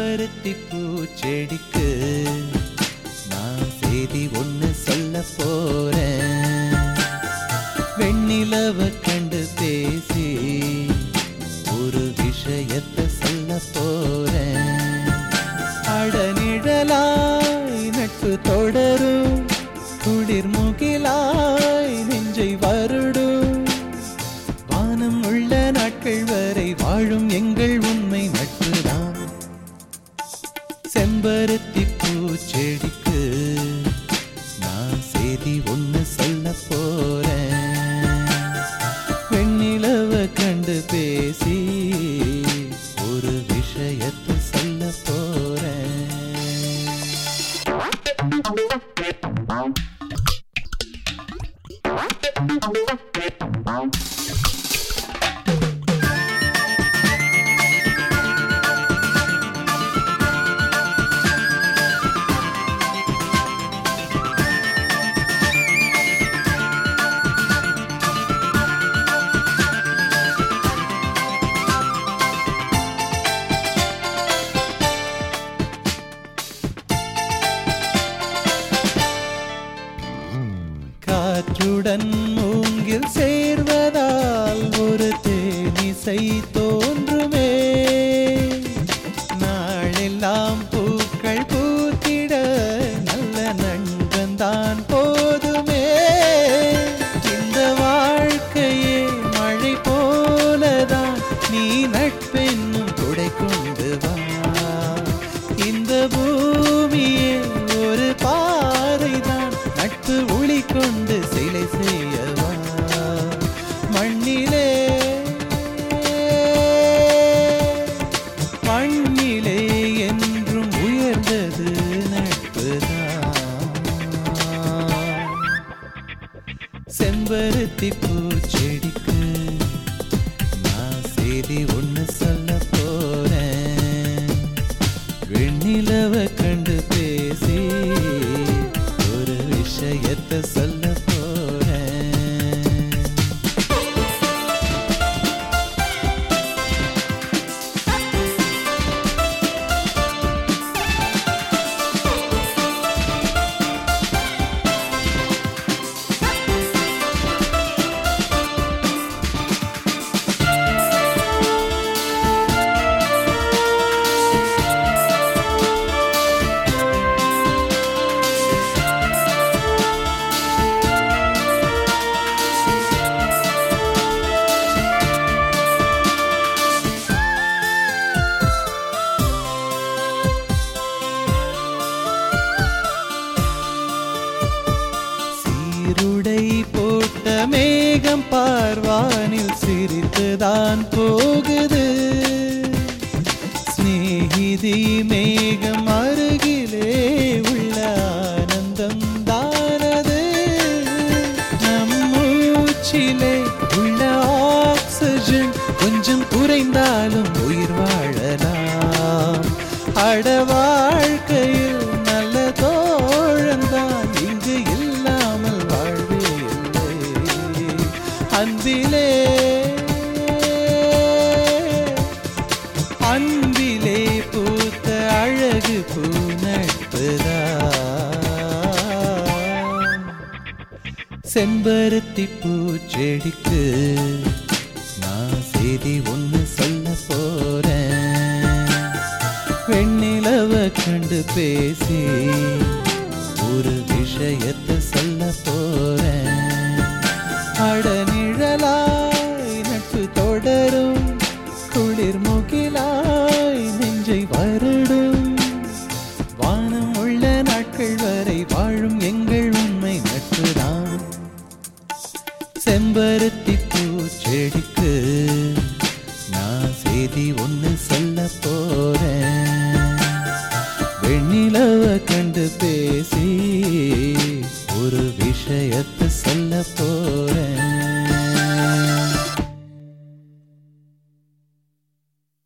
செம்பருத்தி பூச்செடிக்கு நான் செய்தி ஒண்ணு சொல்ல போறேன் வெண்ணிலவ கண்டு பேசி ஒரு விஷயத்தை சொல்ல போறேன் அடநிழலாய் நட்பு தொடரும் குளிர் முகிலாய் நெஞ்சை வருடும் வானம் உள்ள நாட்கள் வரை வாழும் எங்கள் உண்மை நட்புதான் செம்பருத்தி பூச்செடிக்கு நான் செய்தி ஒண்ணு சொல்ல போறேன் வெண்ணிலவ கண்டு பேசி ஒரு விஷயத்தை சொல்ல போறேன் காற்றுடன் மூங்கில் சேர்வதால் ஒரு தேனிசை தோன்றுமே நாளெல்லாம் பூக்கள் பூத்திட நல்ல நண்பன் தான் போதுமே இந்த வாழ்க்கையே மழை போலதான் நீ நட்பென்னும் துடை கொண்டு வா இந்த பூமியே ஒரு பாறைதான் நட்பு ஒளி கொண்டு சிலை செய்யவா மண்ணிலே மண்ணிலே என்றும் உயர்ந்தது நட்புதான் செம்பருத்தி பூச்செடிக்கு நான் செய்தி ஒண்ணு சொல்ல போறேன் வெண்ணிலவ கண்டு பேசி ஒரு விஷயத்தை சொல்ல போறேன் சீருடை போட்ட மேகம் பார்வானில் சிரித்துதான் போகுது சிநேகிதி மேகம் அருகிலே உள்ள ஆனந்தம் தானது நம் மூச்சிலே உள்ள ஆக்சிஜன் கொஞ்சம் குறைந்தாலும் உயிர் வாழலாம் அட வாழ்க்கையில் நல்ல தோழந்தான் இங்கு இல்லாமல் வாழ்வே இல்லை அன்பிலே அன்பிலே பூத்த அழகு பூ நட்புதான் செம்பருத்தி பூச்செடிக்கு நான் செய்தி ஒண்ணு சொல்ல போறேன் வெண்ணிலவ கண்டு பேசி ஒரு விஷயத்தை சொல்ல போறேன் அடநிழலாய் நட்பு தொடரும் குளிர் முகிலாய் நெஞ்சை வருடும் வானம் உள்ள நாட்கள் வரை வாழும் எங்கள் உண்மை நட்புதான் செம்பருத்தி பூச்செடிக்கு நான் செய்தி ஒண்ணு சொல்ல போ